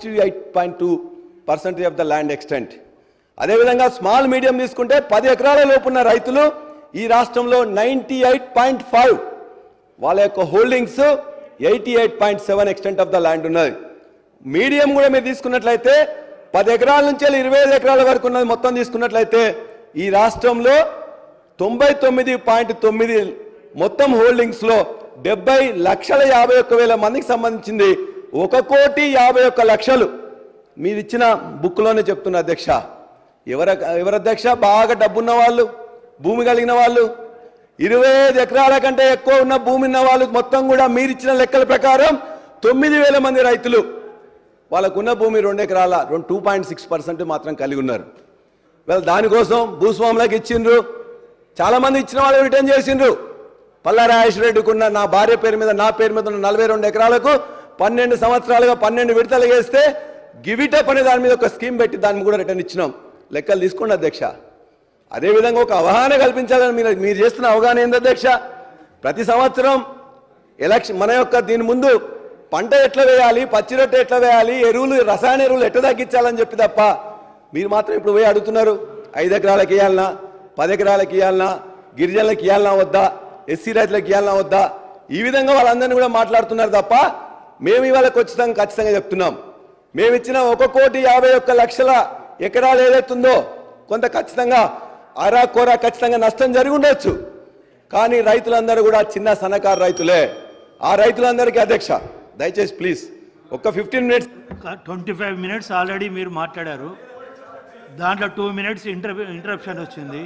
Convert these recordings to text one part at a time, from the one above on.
sixty eight point two percentage of the land extent అదేవిధంగా small medium తీసుకుంటే పది ఎకరాల లోపున్న రైతులు ఈ రాష్ట్రంలో నైంటీ ఎయిట్ పాయింట్ ఫైవ్ వాళ్ళ యొక్క holdings eighty eight point seven extent of the land ఉన్నది మీడియం కూడా మీరు తీసుకున్నట్లయితే పది ఎకరాల నుంచి వెళ్ళి ఇరవై ఐదు ఎకరాల వరకు ఉన్నది మొత్తం తీసుకున్నట్లయితే ఈ రాష్ట్రంలో తొంభై తొమ్మిది పాయింట్ తొమ్మిది మొత్తం హోల్డింగ్స్లో డెబ్బై లక్షల యాభై ఒక్క వేల మందికి సంబంధించింది ఒక కోటి యాభై ఒక్క లక్షలు మీరు ఇచ్చిన బుక్లోనే చెప్తున్న అధ్యక్ష ఎవర ఎవరు అధ్యక్ష బాగా డబ్బున్న వాళ్ళు భూమి కలిగిన వాళ్ళు ఇరవై ఐదు ఎకరాల కంటే ఎక్కువ ఉన్న భూమి ఉన్న వాళ్ళు మొత్తం కూడా మీరు ఇచ్చిన లెక్కల ప్రకారం తొమ్మిది వేల మంది రైతులు వాళ్ళకున్న భూమి రెండు ఎకరాల రెండు టూ పాయింట్ సిక్స్ పర్సెంట్ మాత్రం కలిగి ఉన్నారు వీళ్ళు దానికోసం భూస్వాములకు ఇచ్చిండ్రు చాలా మంది ఇచ్చిన వాళ్ళు రిటర్న్ చేసిండ్రు పల్లా రాజేశ్వర ఉన్న నా భార్య పేరు మీద నా పేరు మీద ఉన్న నలభై రెండు ఎకరాలకు పన్నెండు సంవత్సరాలుగా పన్నెండు విడతలు వేస్తే గివిటప్ అనే దాని మీద ఒక స్కీమ్ పెట్టి దాన్ని కూడా రిటర్న్ ఇచ్చినాం లెక్కలు తీసుకోండి అధ్యక్ష అదేవిధంగా ఒక అవగాహన కల్పించాలని మీరు మీరు చేస్తున్న అవగాహన ఏంది అధ్యక్ష ప్రతి సంవత్సరం ఎలక్షన్ మన యొక్క దీని ముందు పంట ఎట్లా వేయాలి పచ్చి రొట్టె ఎట్లా వేయాలి ఎరువులు రసాయన ఎరువులు ఎట్లా తగ్గించాలని చెప్పి తప్ప మీరు మాత్రం ఇప్పుడు పోయి అడుగుతున్నారు ఐదు ఎకరాలకి ఇవ్వాలనా పది ఎకరాలకి ఇవ్వాలనా గిరిజనులకు ఇవ్వాలనా వద్దా ఎస్సీ రైతులకు ఇవ్వాలనా వద్దా ఈ విధంగా వాళ్ళందరినీ కూడా మాట్లాడుతున్నారు తప్ప మేము ఇవాళ ఖచ్చితంగా ఖచ్చితంగా చెప్తున్నాం మేము ఇచ్చిన ఒక కోటి యాభై ఒక్క లక్షల ఎకరాలు ఏదైతుందో కొంత ఖచ్చితంగా అరా కోరా ఖచ్చితంగా నష్టం జరిగి ఉండొచ్చు కానీ రైతులందరూ కూడా చిన్న సన్నకారు రైతులే ఆ రైతులందరికీ అధ్యక్ష దయచేసి ప్లీజ్ ఒక్క fifteen minutes twenty five minutes already మీరు మాట్లాడారు దాంట్లో టూ మినిట్స్ ఇంటర్ ఇంటరప్షన్ వచ్చింది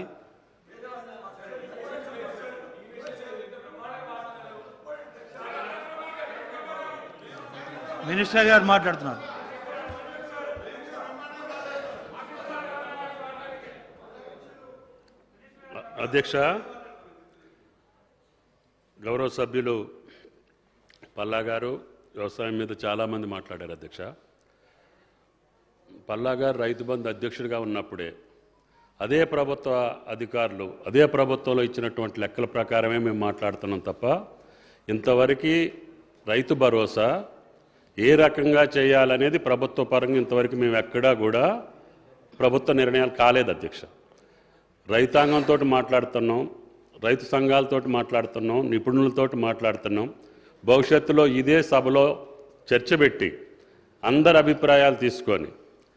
మినిస్టర్ గారు మాట్లాడుతున్నారు అధ్యక్ష గౌరవ సభ్యులు పల్లా గారు వ్యవసాయం మీద చాలామంది మాట్లాడారు అధ్యక్ష పల్లా గారు రైతు బంధు అధ్యక్షుడిగా ఉన్నప్పుడే అదే ప్రభుత్వ అధికారులు అదే ప్రభుత్వంలో ఇచ్చినటువంటి లెక్కల ప్రకారమే మేము మాట్లాడుతున్నాం తప్ప ఇంతవరకు రైతు భరోసా ఏ రకంగా చేయాలనేది ప్రభుత్వ పరంగా ఇంతవరకు మేము ఎక్కడా కూడా ప్రభుత్వ నిర్ణయాలు కాలేదు అధ్యక్ష రైతాంగంతో మాట్లాడుతున్నాం రైతు సంఘాలతో మాట్లాడుతున్నాం నిపుణులతో మాట్లాడుతున్నాం భవిష్యత్తులో ఇదే సభలో చర్చ పెట్టి అందరి అభిప్రాయాలు తీసుకొని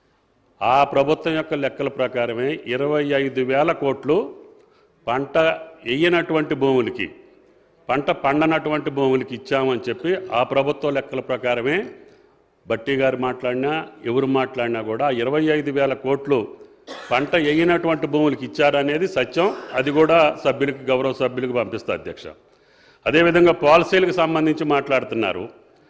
ఆ ప్రభుత్వం యొక్క లెక్కల ప్రకారమే ఇరవై ఐదు వేల కోట్లు పంట వేయనటువంటి భూములకి పంట పండనటువంటి భూములకి ఇచ్చామని చెప్పి ఆ ప్రభుత్వ లెక్కల ప్రకారమే బట్టి గారు మాట్లాడినా ఎవరు మాట్లాడినా కూడా ఇరవై ఐదు వేల కోట్లు పంట వేయనటువంటి భూములకి ఇచ్చారనేది సత్యం అది కూడా సభ్యులకి గౌరవ సభ్యులకు పంపిస్తా అధ్యక్ష అదేవిధంగా పాలసీలకు సంబంధించి మాట్లాడుతున్నారు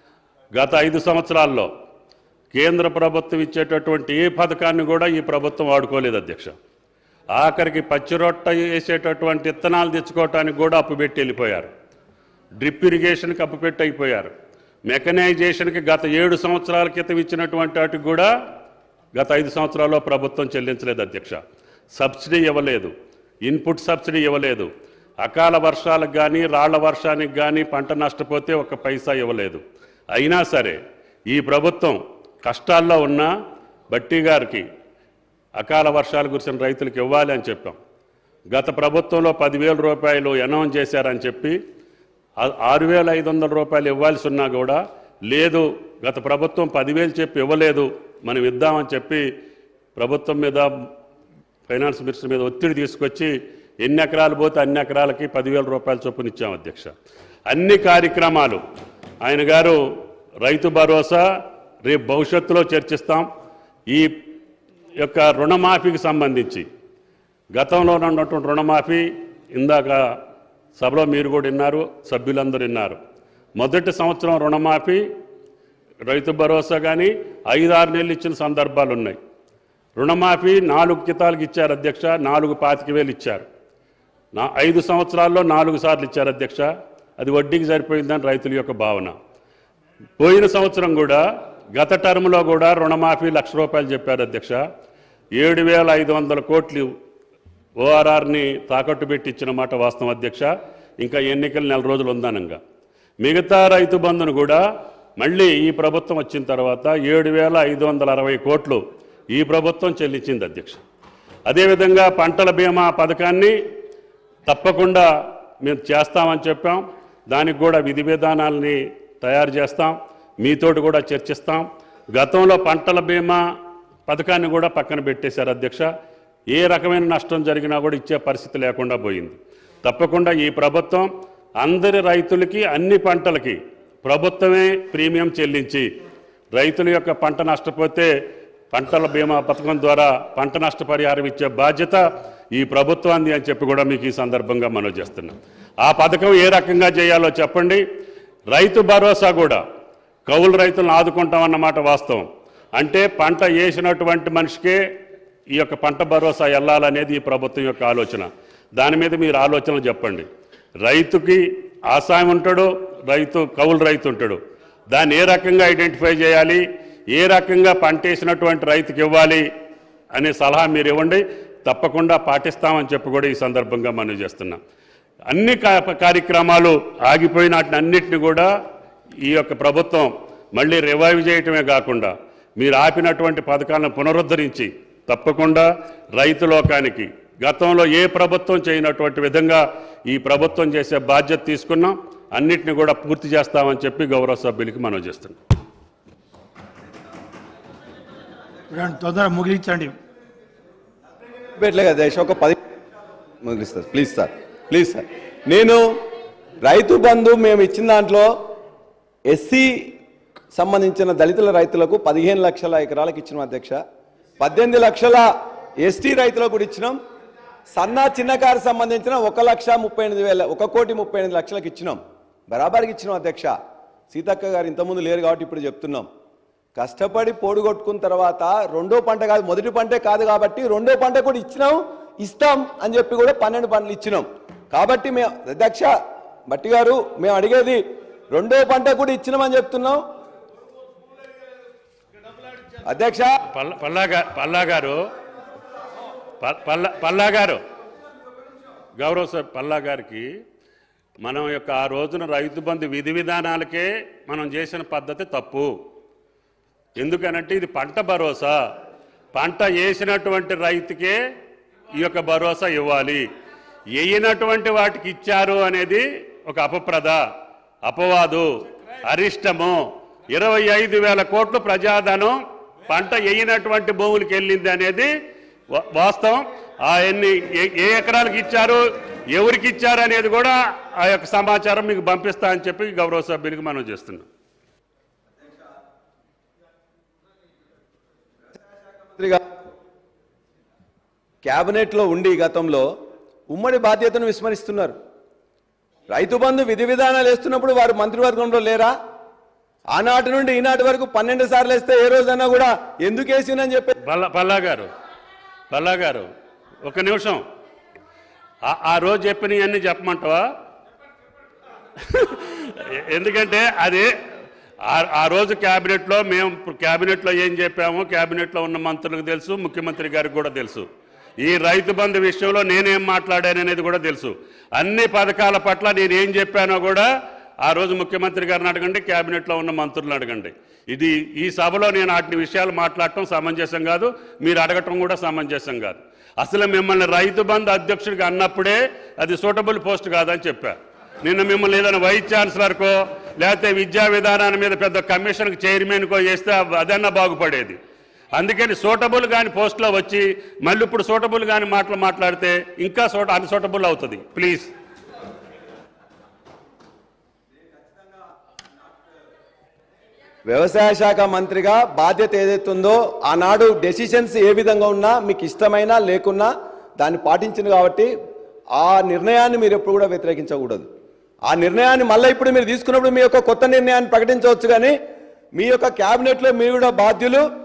గత ఐదు సంవత్సరాల్లో కేంద్ర ప్రభుత్వం ఇచ్చేటటువంటి ఏ పథకాన్ని కూడా ఈ ప్రభుత్వం వాడుకోలేదు అధ్యక్ష ఆఖరికి పచ్చి రొట్ట వేసేటటువంటి విత్తనాలు తెచ్చుకోవటానికి కూడా అప్పు పెట్టి వెళ్ళిపోయారు డ్రిప్ ఇరిగేషన్కి అప్పు పెట్టి అయిపోయారు మెకనైజేషన్కి గత ఏడు సంవత్సరాల క్రితం ఇచ్చినటువంటి వాటికి కూడా గత ఐదు సంవత్సరాల్లో ప్రభుత్వం చెల్లించలేదు అధ్యక్ష సబ్సిడీ ఇవ్వలేదు ఇన్పుట్ సబ్సిడీ ఇవ్వలేదు అకాల వర్షాలకు కానీ రాళ్ల వర్షానికి కానీ పంట నష్టపోతే ఒక పైసా ఇవ్వలేదు అయినా సరే ఈ ప్రభుత్వం కష్టాల్లో ఉన్న బట్టి గారికి అకాల వర్షాలు కురిసిన రైతులకు ఇవ్వాలి అని చెప్పాం గత ప్రభుత్వంలో పదివేల రూపాయలు అనౌన్స్ చేశారని చెప్పి ఆ- ఆరు వేల ఐదు వందల రూపాయలు ఇవ్వాల్సి ఉన్నా కూడా లేదు గత ప్రభుత్వం పదివేలు చెప్పి ఇవ్వలేదు మనం ఇద్దామని చెప్పి ప్రభుత్వం మీద ఫైనాన్స్ మినిస్టర్ మీద ఒత్తిడి తీసుకొచ్చి ఎన్ని ఎకరాలు పోతే అన్ని ఎకరాలకి పదివేల రూపాయల చొప్పున ఇచ్చాం అధ్యక్ష అన్ని కార్యక్రమాలు ఆయన గారు రైతు భరోసా రేపు భవిష్యత్తులో చర్చిస్తాం ఈ యొక్క రుణమాఫీకి సంబంధించి గతంలో ఉన్నటువంటి రుణమాఫీ ఇందాక సభలో మీరు కూడా విన్నారు సభ్యులందరూ విన్నారు మొదటి సంవత్సరం రుణమాఫీ రైతు భరోసా కానీ ఐదు ఆరు నెలలు ఇచ్చిన సందర్భాలు ఉన్నాయి రుణమాఫీ నాలుగు కితాలకు ఇచ్చారు అధ్యక్ష నాలుగు పాతిక వేలు ఇచ్చారు నా ఐదు సంవత్సరాల్లో నాలుగు సార్లు ఇచ్చారు అధ్యక్ష అది వడ్డీకి సరిపోయిందని రైతుల యొక్క భావన పోయిన సంవత్సరం కూడా గత టర్మ్లో కూడా రుణమాఫీ లక్ష రూపాయలు చెప్పారు అధ్యక్ష ఏడు వేల ఐదు వందల కోట్లు ఓఆర్ఆర్ని తాకట్టు పెట్టి ఇచ్చిన మాట వాస్తవం అధ్యక్ష ఇంకా ఎన్నికలు నెల రోజులు ఉందనంగా మిగతా రైతు బంధును కూడా మళ్ళీ ఈ ప్రభుత్వం వచ్చిన తర్వాత ఏడు వేల ఐదు వందల అరవై కోట్లు ఈ ప్రభుత్వం చెల్లించింది అధ్యక్ష అదేవిధంగా పంటల బీమా పథకాన్ని తప్పకుండా మేము చేస్తామని చెప్పాం దానికి కూడా విధి విధానాలని తయారు చేస్తాం మీతోటి కూడా చర్చిస్తాం గతంలో పంటల బీమా పథకాన్ని కూడా పక్కన పెట్టేశారు అధ్యక్ష ఏ రకమైన నష్టం జరిగినా కూడా ఇచ్చే పరిస్థితి లేకుండా పోయింది తప్పకుండా ఈ ప్రభుత్వం అందరి రైతులకి అన్ని పంటలకి ప్రభుత్వమే ప్రీమియం చెల్లించి రైతుల యొక్క పంట నష్టపోతే పంటల బీమా పథకం ద్వారా పంట నష్టపరిహారం ఇచ్చే బాధ్యత ఈ ప్రభుత్వాన్ని అని చెప్పి కూడా మీకు ఈ సందర్భంగా మనవి చేస్తున్నాం ఆ పథకం ఏ రకంగా చేయాలో చెప్పండి రైతు భరోసా కూడా కౌలు రైతులను ఆదుకుంటామన్నమాట వాస్తవం అంటే పంట వేసినటువంటి మనిషికే ఈ యొక్క పంట భరోసా వెళ్ళాలనేది ఈ ప్రభుత్వం యొక్క ఆలోచన దాని మీద మీరు ఆలోచనలు చెప్పండి రైతుకి ఆసాయం ఉంటాడు రైతు కౌలు రైతు ఉంటాడు దాన్ని ఏ రకంగా ఐడెంటిఫై చేయాలి ఏ రకంగా పంట వేసినటువంటి రైతుకి ఇవ్వాలి అనే సలహా మీరు ఇవ్వండి తప్పకుండా పాటిస్తామని చెప్పి కూడా ఈ సందర్భంగా మనం చేస్తున్నాం అన్ని కా- కార్యక్రమాలు ఆగిపోయిన వాటిని అన్నిటిని కూడా ఈ యొక్క ప్రభుత్వం మళ్ళీ రివైవ్ చేయటమే కాకుండా మీరు ఆపినటువంటి పథకాలను పునరుద్ధరించి తప్పకుండా రైతు లోకానికి గతంలో ఏ ప్రభుత్వం చేయనటువంటి విధంగా ఈ ప్రభుత్వం చేసే బాధ్యత తీసుకున్నాం అన్నిటిని కూడా పూర్తి చేస్తామని చెప్పి గౌరవ సభ్యులకి మనం చేస్తున్నాం రండి, తొందరగా ముగించండి పెట్టలే కదా దేశం ఒక పది ముగిస్తారు ప్లీజ్ సార్ ప్లీజ్ సార్ నేను రైతు బంధు మేము ఇచ్చిన దాంట్లో ఎస్సీ సంబంధించిన దళితుల రైతులకు పదిహేను లక్షల ఎకరాలకు ఇచ్చినాం అధ్యక్ష పద్దెనిమిది లక్షల ఎస్టీ రైతులకు కూడా ఇచ్చినాం సన్న చిన్నకారు సంబంధించిన ఒక లక్ష ముప్పై ఎనిమిది వేల ఒక కోటి ముప్పై ఎనిమిది లక్షలకు ఇచ్చినాం బరాబర్కి ఇచ్చినాం అధ్యక్ష సీతక్క గారు ఇంతకుముందు లేరు కాబట్టి ఇప్పుడు చెప్తున్నాం కష్టపడి పోడుగొట్టుకున్న తర్వాత రెండో పంట కాదు మొదటి పంటే కాదు కాబట్టి రెండో పంట కూడా ఇచ్చినాం ఇస్తాం అని చెప్పి కూడా పన్నెండు పంటలు ఇచ్చినాం కాబట్టి మేము అధ్యక్ష బట్టి గారు మేము అడిగేది రెండో పంట కూడా ఇచ్చినామని చెప్తున్నాం అధ్యక్ష పల్ల పల్లా గా- పల్లా గారు ప- పల్లా పల్లా గారు గౌరవ సభ పల్లా గారికి మనం యొక్క ఆ రోజున రైతు బంధు విధి విధానాలకే మనం చేసిన పద్ధతి తప్పు ఎందుకనంటే ఇది పంట భరోసా పంట వేసినటువంటి రైతుకే ఈ యొక్క భరోసా ఇవ్వాలి వేయనటువంటి వాటికి ఇచ్చారు అనేది ఒక అపప్రద అపవాదు అరిష్టము ఇరవై ఐదు వేల కోట్లు ప్రజాధనం పంట వేయనటువంటి భూములకి వెళ్ళింది అనేది వా- వాస్తవం ఆ ఎన్ని ఏ- ఏ ఎకరాలకు ఇచ్చారు ఎవరికి ఇచ్చారు అనేది కూడా ఆ యొక్క సమాచారం మీకు పంపిస్తా అని చెప్పి గౌరవ సభ్యులకి మనం చేస్తున్నాం మంత్రిగా క్యాబినెట్లో ఉండి గతంలో ఉమ్మడి బాధ్యతను విస్మరిస్తున్నారు రైతు బంధు విధి విధానాలు వేస్తున్నప్పుడు వారు మంత్రివర్గంలో లేరా ఆనాటి నుండి ఈనాటి వరకు పన్నెండు సార్లు వేస్తే ఏ రోజైనా కూడా ఎందుకు వేసిందని చెప్పి పల్లా పల్లా గారు పల్లా గారు ఒక నిమిషం ఆ- ఆ రోజు చెప్పినవన్నీ చెప్పమంటావా ఎందుకంటే అది ఆ- ఆ రోజు క్యాబినెట్లో మేము క్యాబినెట్లో ఏం చెప్పామో క్యాబినెట్లో ఉన్న మంత్రులకు తెలుసు ముఖ్యమంత్రి గారికి కూడా తెలుసు ఈ రైతు బంధు విషయంలో నేనేం మాట్లాడాననేది కూడా తెలుసు అన్ని పథకాల పట్ల నేను ఏం చెప్పానో కూడా ఆ రోజు ముఖ్యమంత్రి గారిని అడగండి క్యాబినెట్లో ఉన్న మంత్రులను అడగండి ఇది ఈ సభలో నేను వాటి విషయాలు మాట్లాడటం సమంజసం కాదు మీరు అడగటం కూడా సమంజసం కాదు అసలు మిమ్మల్ని రైతు బంధు అధ్యక్షుడిగా అన్నప్పుడే అది సూటబుల్ పోస్ట్ కాదని చెప్పా నిన్న మిమ్మల్ని ఏదైనా వైస్ ఛాన్సలర్కో లేకపోతే విద్యా విధానాన్ని మీద పెద్ద కమిషన్కి చైర్మన్కో చేస్తే అదన్నా బాగుపడేది అందుకని సూటబుల్ కాని పోస్ట్లో వచ్చి మళ్ళీ ఇప్పుడు సూటబుల్ కాని మాటలు మాట్లాడితే ఇంకా సూట అన్సూటబుల్ అవుతుంది ప్లీజ్ వ్యవసాయ శాఖ మంత్రిగా బాధ్యత ఏదైతే ఉందో ఆనాడు డెసిషన్స్ ఏ విధంగా ఉన్నా మీకు ఇష్టమైనా లేకున్నా దాన్ని పాటించింది కాబట్టి ఆ నిర్ణయాన్ని మీరు ఎప్పుడు కూడా వ్యతిరేకించకూడదు ఆ నిర్ణయాన్ని మళ్ళీ ఇప్పుడు మీరు తీసుకున్నప్పుడు మీ యొక్క కొత్త నిర్ణయాన్ని ప్రకటించవచ్చు కానీ మీ యొక్క క్యాబినెట్లో మీరు కూడా బాధ్యులు